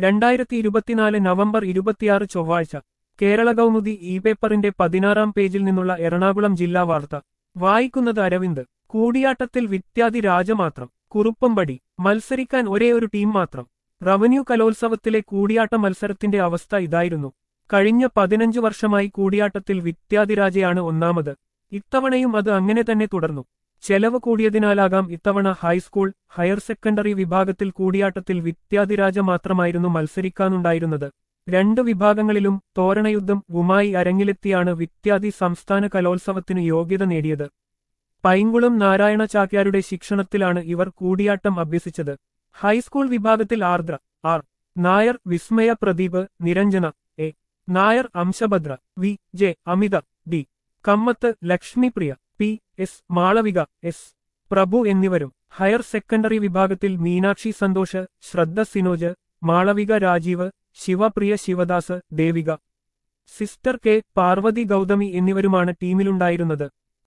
രണ്ടായിരത്തി ഇരുപത്തിനാല് നവംബർ ഇരുപത്തിയാറ് ചൊവ്വാഴ്ച കേരള കൗമുദി ഇ പേപ്പറിന്റെ പതിനാറാം പേജിൽ നിന്നുള്ള എറണാകുളം ജില്ലാ വാർത്ത വായിക്കുന്നത് അരവിന്ദ് കൂടിയാട്ടത്തിൽ വിത്യാദി രാജ മാത്രം കുറുപ്പമ്പടി മത്സരിക്കാൻ ഒരേ ഒരു ടീം മാത്രം റവന്യൂ കലോത്സവത്തിലെ കൂടിയാട്ട മത്സരത്തിന്റെ അവസ്ഥ ഇതായിരുന്നു കഴിഞ്ഞ പതിനഞ്ചു വർഷമായി കൂടിയാട്ടത്തിൽ വിത്യാദിരാജയാണ് ഒന്നാമത് ഇത്തവണയും അത് അങ്ങനെ തന്നെ തുടർന്നു ചെലവ് കൂടിയതിനാലാകാം ഇത്തവണ ഹൈസ്കൂൾ ഹയർ സെക്കൻഡറി വിഭാഗത്തിൽ കൂടിയാട്ടത്തിൽ വിത്യാദിരാജ മാത്രമായിരുന്നു മത്സരിക്കാനുണ്ടായിരുന്നത് രണ്ട് വിഭാഗങ്ങളിലും തോരണയുദ്ധം ഉമായി അരങ്ങിലെത്തിയാണ് വിത്യാദി സംസ്ഥാന കലോത്സവത്തിന് യോഗ്യത നേടിയത് പൈങ്കുളം നാരായണ ചാക്യാരുടെ ശിക്ഷണത്തിലാണ് ഇവർ കൂടിയാട്ടം അഭ്യസിച്ചത് ഹൈസ്കൂൾ വിഭാഗത്തിൽ Ardra R Nair Vismaya Pradeep Niranjana A Nair Amshabhadra V J Amitha D Kamath Lakshmipriya P S Malavika S Prabhu എന്നിവരും ഹയർ സെക്കൻഡറി വിഭാഗത്തിൽ മീനാക്ഷി സന്തോഷ് ശ്രദ്ധ സിനോജ് മാളവിക രാജീവ് ശിവപ്രിയ ശിവദാസ് ദേവിക സിസ്റ്റർ കെ പാർവതി ഗൗതമി എന്നിവരുമാണ് ടീമിലുണ്ടായിരുന്നത്